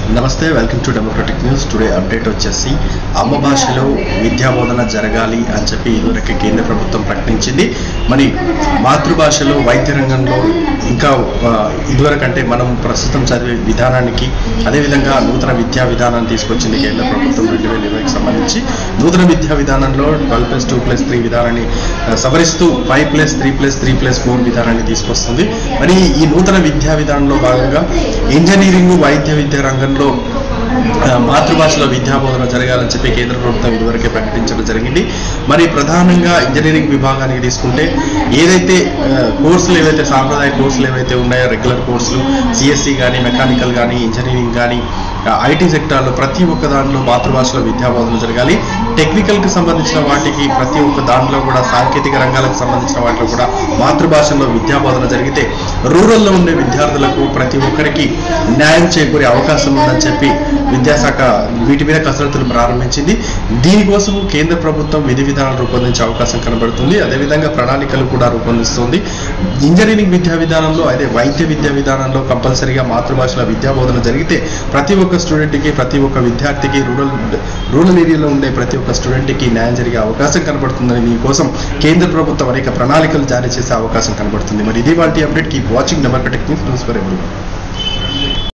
నమస్తే welcome to democratic news today update వచ్చేసి అమ్మ భాషలో విద్యా బోధన జరగాలి అని చెప్పి ఇదివరకు కేంద్ర ప్రభుత్వం ప్రకటించింది మరి మాతృభాషలో వైద్య రంగంలో ఇంకా ఆ, ఇదివరకు అంటే మనం ప్రస్తుతం చదివే విధానానికి అదేవిధంగా నూతన విద్యా విధానాన్ని తీసుకొచ్చింది కేంద్ర ప్రభుత్వం రెండు వేల ఇరవైకి సంబంధించి నూతన విద్యా విధానంలో twelve plus two plus three విధానాన్ని ఆ, సవరిస్తూ five plus three plus three plus four విధానాన్ని తీసుకొస్తుంది మరి ఈ నూతన విద్యా విధానంలో భాగంగా ఇంజనీరింగ్ వైద్య విద్యా రంగంలో ఆ, మాతృభాషలో విద్యా బోధన జరగాలని చెప్పి కేంద్ర ప్రభుత్వం ఇదివరకే ప్రకటించడం జరిగింది మరి ప్రధానంగా ఇంజనీరింగ్ విభాగానికి తీసుకుంటే ఏదైతే ఆ, కోర్సులు ఏవైతే సాంప్రదాయ కోర్సులు ఏవైతే ఉన్నాయో రెగ్యులర్ కోర్సులు సిఎస్సి కానీ మెకానికల్ కానీ ఇంజనీరింగ్ కానీ ఐటీ సెక్టార్లో ప్రతి ఒక్క దాంట్లో మాతృభాషలో విద్యా బోధన జరగాలి టెక్నికల్కి సంబంధించిన వాటికి ప్రతి ఒక్క దాంట్లో కూడా సాంకేతిక రంగాలకు సంబంధించిన వాటిలో కూడా మాతృభాషలో విద్యా బోధన జరిగితే రూరల్లో ఉండే విద్యార్థులకు ప్రతి ఒక్కరికి న్యాయం చేకూరే అవకాశం ఉందని చెప్పి విద్యాశాఖ వీటి మీద కసరత్తులు ప్రారంభించింది దీనికోసం కేంద్ర ప్రభుత్వం విధి విధానాలు రూపొందించే అవకాశం కనబడుతుంది అదేవిధంగా ప్రణాళికలు కూడా రూపొందిస్తుంది ఇంజనీరింగ్ విద్యా విధానంలో అదే వైద్య విద్యా విధానంలో కంపల్సరీగా మాతృభాషలో విద్యా బోధన జరిగితే ప్రతి ఒక్క స్టూడెంట్కి ప్రతి ఒక్క విద్యార్థికి రూరల్ రూరల్ ఏరియాలో ఉండే ప్రతి ఒక్క స్టూడెంట్కి న్యాయం జరిగే అవకాశం కనబడుతుందని దీనికోసం కేంద్ర ప్రభుత్వం అనేక ప్రణాళికలు జారీ చేసే అవకాశం కనబడుతుంది మరి ఇది వాటి update keep watching democratic news news for every